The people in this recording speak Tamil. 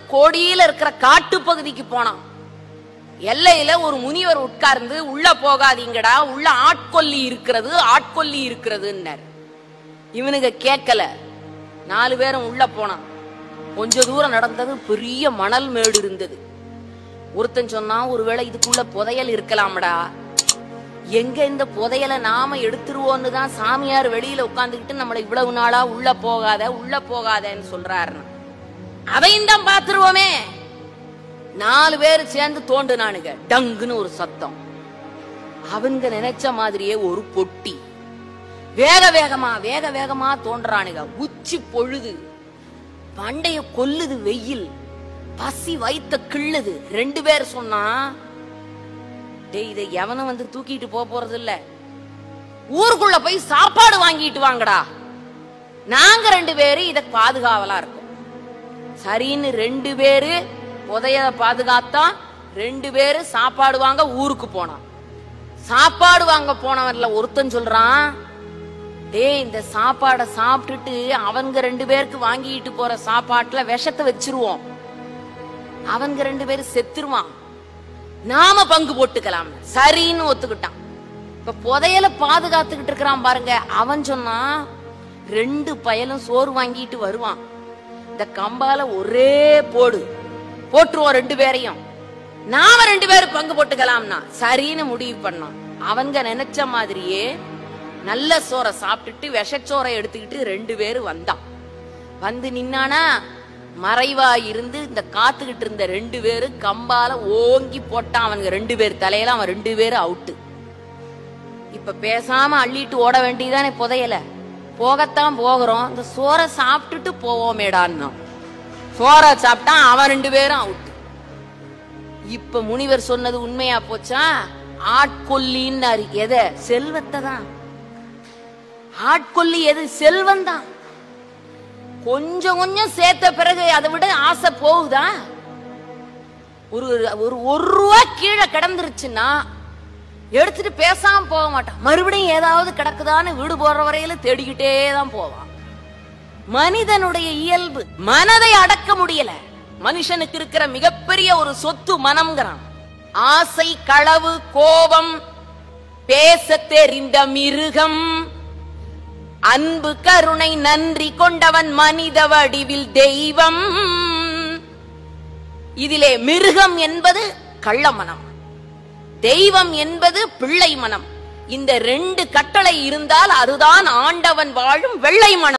கோடியில இருக்கிற காட்டு பகுதிக்கு போனான் எல்லையில ஒரு முனிவர் உட்கார்ந்து உள்ள போகாதீங்கடா உள்ள ஆட்கொல்லி இருக்கிறது ஆட்கொல்லி இருக்கிறதுன்னாரு இவனுங்க கேட்கல நாலு பேரும் உள்ள போனான் கொஞ்ச தூரம் நடந்தது பெரிய மணல் மேடு இருந்தது ஒருத்தன் சொன்னான் ஒருவேளை இதுக்குள்ள புதையல் இருக்கலாம்டா எங்க இந்த புதையலை நாம எடுத்துருவோன்னு தான் சாமியார் வெளியில உட்காந்துக்கிட்டு நம்மளை இவ்வளவு நாளா உள்ள போகாத உள்ள போகாதன்னு சொல்றாருன்னு அதையும் தான் பாத்துருவோமே நாலு பேர் சேர்ந்து தோண்டுனானுங்க டங்குன்னு ஒரு சத்தம் அவங்க நினைச்ச மாதிரியே ஒரு பொட்டி வேக வேகமா வேக வேகமா தோன்றானுங்க உச்சி பொழுது பண்டைய கொல்லுது வெயில் பசி வைத்த கிள்ளுது ரெண்டு பேர் சொன்னா டேய் இதை எவனும் வந்து தூக்கிட்டு போக போறது இல்ல ஊருக்குள்ள போய் சாப்பாடு வாங்கிட்டு வாங்கடா நாங்க ரெண்டு பேரு இத பாதுகாவலா இருக்கோம் சரின்னு ரெண்டு பேரு புதைய பாதுகாத்தா ரெண்டு பேரு சாப்பாடு வாங்க ஊருக்கு போனான் சாப்பாடு வாங்க போனவன்ல ஒருத்தன் சொல்றான் டேய் இந்த சாப்பாடை சாப்பிட்டுட்டு அவங்க ரெண்டு பேருக்கு வாங்கிட்டு போற சாப்பாட்டுல விஷத்தை வச்சிருவோம் அவங்க ரெண்டு பேரும் செத்துருவான் நாம பங்கு போட்டுக்கலாம் சரின்னு ஒத்துக்கிட்டான் இப்ப புதையல பாதுகாத்துக்கிட்டு இருக்கிறான் பாருங்க அவன் சொன்னான் ரெண்டு பயலும் சோறு வாங்கிட்டு வருவான் இந்த கம்பால ஒரே போடு போட்டுருவோம் ரெண்டு பேரையும் நாம ரெண்டு பேரும் பங்கு போட்டுக்கலாம்னா சரின்னு முடிவு பண்ணோம் அவங்க நினைச்ச மாதிரியே நல்ல சோறை சாப்பிட்டுட்டு விஷச்சோறை எடுத்துக்கிட்டு ரெண்டு பேரும் வந்தான் வந்து நின்னானா மறைவா இருந்து இந்த காத்துக்கிட்டு இருந்த ரெண்டு பேரும் கம்பால ஓங்கி போட்டான் அவனுங்க ரெண்டு பேர் தலையில அவன் ரெண்டு பேரும் அவுட்டு இப்ப பேசாம அள்ளிட்டு ஓட வேண்டியதானே புதையல போகத்தான் போகிறோம் இந்த சோறை சாப்பிட்டுட்டு போவோமேடான்னா சோறை சாப்பிட்டான் அவன் ரெண்டு பேரும் அவுட்டு இப்ப முனிவர் சொன்னது உண்மையா போச்சா ஆட்கொல்லின்னாரு எதை செல்வத்தை தான் ஆட்கொல்லி எது செல்வம் தான் கொஞ்சம் கொஞ்சம் சேர்த்த பிறகு அதை விட ஆசை போகுதா ஒரு ஒரு ஒரு ரூபா கீழே கிடந்துருச்சுன்னா எடுத்துட்டு பேசாம போக மாட்டான் மறுபடியும் ஏதாவது கிடக்குதான்னு வீடு போற வரையில தேடிக்கிட்டே தான் போவான் மனிதனுடைய இயல்பு மனதை அடக்க முடியல மனுஷனுக்கு இருக்கிற மிகப்பெரிய ஒரு சொத்து மனம்ங்கிறான் ஆசை களவு கோபம் பேச தெரிந்த மிருகம் அன்பு கருணை நன்றி கொண்டவன் மனித வடிவில் தெய்வம் இதிலே மிருகம் என்பது கள்ள மனம் தெய்வம் என்பது பிள்ளை மனம் இந்த ரெண்டு கட்டளை இருந்தால் அதுதான் ஆண்டவன் வாழும் வெள்ளை மனம்